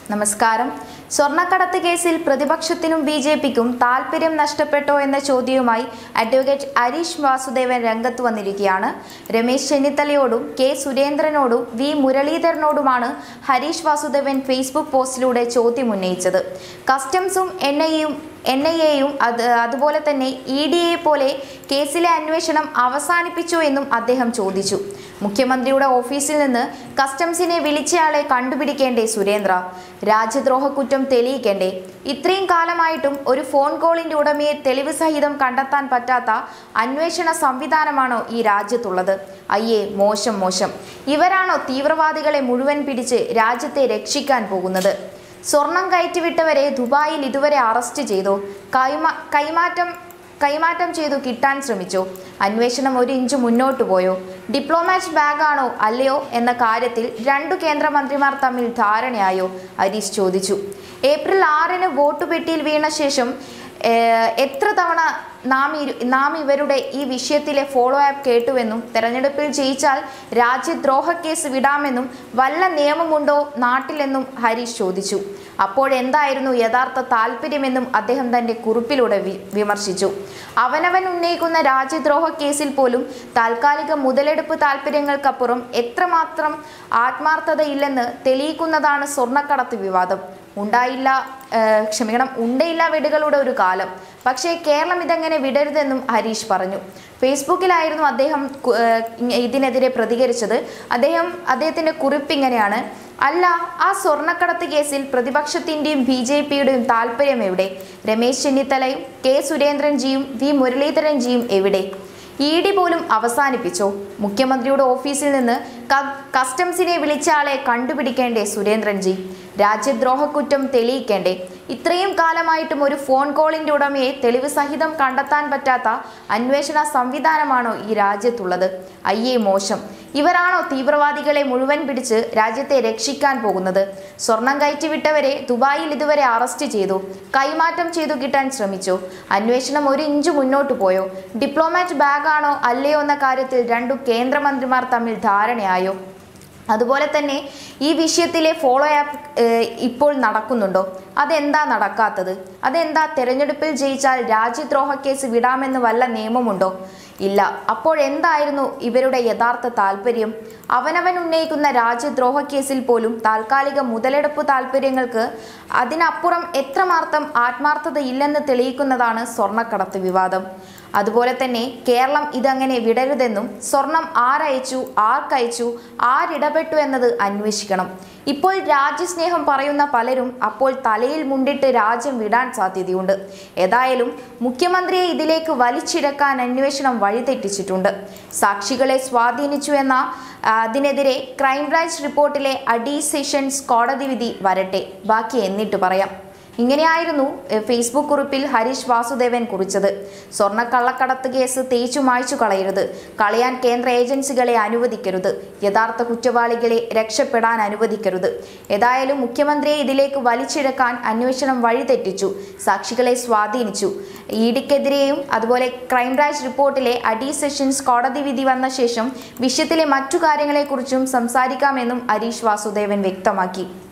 നമസ്കാരം സ്വർണ്ണക്കടത്ത് കേസിൽ പ്രതിപക്ഷത്തിനും ബി ജെ പിക്കും താൽപര്യം നഷ്ടപ്പെട്ടോ എന്ന ചോദ്യവുമായി അഡ്വക്കേറ്റ് ഹരീഷ് വാസുദേവൻ രംഗത്ത് വന്നിരിക്കുകയാണ് രമേശ് ചെന്നിത്തലയോടും കെ സുരേന്ദ്രനോടും വി മുരളീധരനോടുമാണ് ഹരീഷ് വാസുദേവൻ ഫേസ്ബുക്ക് പോസ്റ്റിലൂടെ ചോദ്യം ഉന്നയിച്ചത് കസ്റ്റംസും എൻ ഐയും എൻ ഐ എയും അത് അതുപോലെ തന്നെ ഇ ഡി എ പോലെ കേസിലെ അന്വേഷണം അവസാനിപ്പിച്ചോ എന്നും അദ്ദേഹം ചോദിച്ചു മുഖ്യമന്ത്രിയുടെ ഓഫീസിൽ നിന്ന് കസ്റ്റംസിനെ വിളിച്ചയാളെ കണ്ടുപിടിക്കേണ്ടേ സുരേന്ദ്ര രാജ്യദ്രോഹ കുറ്റം തെളിയിക്കേണ്ടേ ഇത്രയും കാലമായിട്ടും ഒരു ഫോൺ കോളിന്റെ ഉടമയെ തെളിവ് സഹിതം കണ്ടെത്താൻ പറ്റാത്ത അന്വേഷണ സംവിധാനമാണോ ഈ രാജ്യത്തുള്ളത് അയ്യേ മോശം മോശം ഇവരാണോ തീവ്രവാദികളെ മുഴുവൻ പിടിച്ച് രാജ്യത്തെ രക്ഷിക്കാൻ പോകുന്നത് സ്വർണം കയറ്റിവിട്ടവരെ ദുബായിൽ ഇതുവരെ അറസ്റ്റ് ചെയ്തു കൈമാ കൈമാറ്റം കൈമാറ്റം ചെയ്തു കിട്ടാൻ ശ്രമിച്ചു അന്വേഷണം ഒരു ഇഞ്ച് മുന്നോട്ട് പോയോ ഡിപ്ലോമാറ്റ് ബാഗാണോ അല്ലയോ എന്ന കാര്യത്തിൽ രണ്ടു കേന്ദ്രമന്ത്രിമാർ തമ്മിൽ ധാരണയായോ ഹരീഷ് ചോദിച്ചു ഏപ്രിൽ ആറിന് വോട്ട് പെട്ടിയിൽ വീണ ശേഷം ഏഹ്, എത്ര തവണ നാം ഇരു നാം ഇവരുടെ ഈ വിഷയത്തിലെ ഫോളോ ആപ്പ് കേട്ടുവെന്നും തെരഞ്ഞെടുപ്പിൽ ജയിച്ചാൽ രാജ്യദ്രോഹ കേസ് വിടാമെന്നും വല്ല നിയമമുണ്ടോ നാട്ടിലെന്നും ഹരീഷ് ചോദിച്ചു അപ്പോഴെന്തായിരുന്നു യഥാർത്ഥ താല്പര്യമെന്നും അദ്ദേഹം തന്റെ കുറിപ്പിലൂടെ വി- വിമർശിച്ചു അവനവൻ ഉന്നയിക്കുന്ന രാജ്യദ്രോഹ കേസിൽ പോലും താൽക്കാലിക മുതലെടുപ്പ് താല്പര്യങ്ങൾക്കപ്പുറം എത്രമാത്രം ആത്മാർത്ഥതയില്ലെന്ന് തെളിയിക്കുന്നതാണ് സ്വർണ്ണക്കടത്ത് വിവാദം ഉണ്ടായില്ല ഏഹ്, ക്ഷമിക്കണം ഉണ്ടയില്ല വെടികളുടെ ഒരു കാലം പക്ഷേ കേരളം ഇതെങ്ങനെ വിടരുതെന്നും ഹരീഷ് പറഞ്ഞു ഫേസ്ബുക്കിലായിരുന്നു അദ്ദേഹം കു- ഏഹ്, ഇങ്ങ- ഇതിനെതിരെ പ്രതികരിച്ചത് അദ്ദേഹം അദ്ദേഹത്തിന്റെ കുറിപ്പ് ഇങ്ങനെയാണ് അല്ല ആ സ്വർണ്ണക്കടത്ത് കേസിൽ പ്രതിപക്ഷത്തിന്റെയും ബി ജെ പിയുടെയും താല്പര്യം എവിടെ രമേശ് ചെന്നിത്തലയും കെ സുരേന്ദ്രൻജിയും വി മുരളീധരൻജിയും എവിടെ ഇ ഡി പോലും അവസാനിപ്പിച്ചോ മുഖ്യമന്ത്രിയുടെ ഓഫീസിൽ നിന്ന് ക- കസ്റ്റംസിനെ വിളിച്ച ആളെ കണ്ടുപിടിക്കേണ്ടേ സുരേന്ദ്രൻജി രാജ്യദ്രോഹ കുറ്റം തെളിയിക്കേണ്ടേ ഇത്രയും കാലമായിട്ടും ഒരു ഫോൺ കോളിന്റെ ഉടമയെ തെളിവ് സഹിതം കണ്ടെത്താൻ പറ്റാത്ത അന്വേഷണ സംവിധാനമാണോ ഈ രാജ്യത്തുള്ളത് അയ്യേ മോശം ഇവരാണോ തീവ്രവാദികളെ മുഴുവൻ പിടിച്ച് രാജ്യത്തെ രക്ഷിക്കാൻ പോകുന്നത് സ്വർണം കയറ്റിവിട്ടവരെ ദുബായിൽ ഇതുവരെ അറസ്റ്റ് ചെയ്തു കൈമാറ്റം ചെയ്തു കിട്ടാൻ ശ്രമിച്ചു അന്വേഷണം ഒരു ഇഞ്ച് മുന്നോട്ട് പോയോ ഡിപ്ലോമാറ്റ് ബാഗാണോ അല്ലയോ എന്ന കാര്യത്തിൽ രണ്ടു കേന്ദ്രമന്ത്രിമാർ തമ്മിൽ ധാരണയായോ അതുപോലെ തന്നെ ഈ വിഷയത്തിലെ ഫോളോ ആപ്പ് ഏഹ്, ഇപ്പോൾ നടക്കുന്നുണ്ടോ അതെന്താ നടക്കാത്തത് അതെന്താ തെരഞ്ഞെടുപ്പിൽ ജയിച്ചാൽ രാജ്യദ്രോഹ കേസ് വിടാമെന്ന് വല്ല നിയമമുണ്ടോ ഇല്ല അപ്പോഴെന്തായിരുന്നു ഇവരുടെ യഥാർത്ഥ താല്പര്യം അവനവൻ ഉന്നയിക്കുന്ന രാജ്യദ്രോഹ കേസിൽ പോലും താൽക്കാലിക മുതലെടുപ്പ് താല്പര്യങ്ങൾക്ക് അതിനപ്പുറം എത്രമാത്രം ആത്മാർത്ഥതയില്ലെന്ന് തെളിയിക്കുന്നതാണ് സ്വർണ്ണക്കടത്ത് വിവാദം അതുപോലെ തന്നെ കേരളം ഇതങ്ങനെ വിടരുതെന്നും സ്വർണം ആരയച്ചു ആർക്കയച്ചു ആരിടപെട്ടു എന്നത് അന്വേഷിക്കണം ഇപ്പോൾ രാജ്യസ്നേഹം പറയുന്ന പലരും അപ്പോൾ തലയിൽ മുണ്ടിട്ട് രാജ്യം വിടാൻ സാധ്യതയുണ്ട് ഏതായാലും മുഖ്യമന്ത്രിയെ ഇതിലേക്ക് വലിച്ചിഴക്കാൻ അന്വേഷണം വഴിതെറ്റിച്ചിട്ടുണ്ട് സാക്ഷികളെ സ്വാധീനിച്ചു എന്ന ആ, അതിനെതിരെ ക്രൈംബ്രാഞ്ച് റിപ്പോർട്ടിലെ അഡീ സെഷൻസ് കോടതി വിധി വരട്ടെ ബാക്കി എന്നിട്ട് പറയാം ഇങ്ങനെയായിരുന്നു എ, ഫേസ്ബുക്ക് കുറിപ്പിൽ ഹരീഷ് വാസുദേവൻ കുറിച്ചത് സ്വർണ്ണ കള്ളക്കടത്ത് കേസ് തേച്ചു മായ്ച്ചു കളയരുത് കളയാൻ കേന്ദ്ര ഏജൻസികളെ അനുവദിക്കരുത് യഥാർത്ഥ കുറ്റവാളികളെ രക്ഷപ്പെടാൻ അനുവദിക്കരുത് ഏതായാലും മുഖ്യമന്ത്രിയെ ഇതിലേക്ക് വലിച്ചിഴക്കാൻ അന്വേഷണം വഴിതെറ്റിച്ചു സാക്ഷികളെ സ്വാധീനിച്ചു ഇ ഡിക്കെതിരെയും അതുപോലെ ക്രൈംബ്രാഞ്ച് റിപ്പോർട്ടിലെ അഡീ സെഷൻസ് കോടതി വിധി വന്ന ശേഷം വിഷയത്തിലെ മറ്റു കാര്യങ്ങളെക്കുറിച്ചും സംസാരിക്കാമെന്നും ഹരീഷ് വാസുദേവൻ വ്യക്തമാക്കി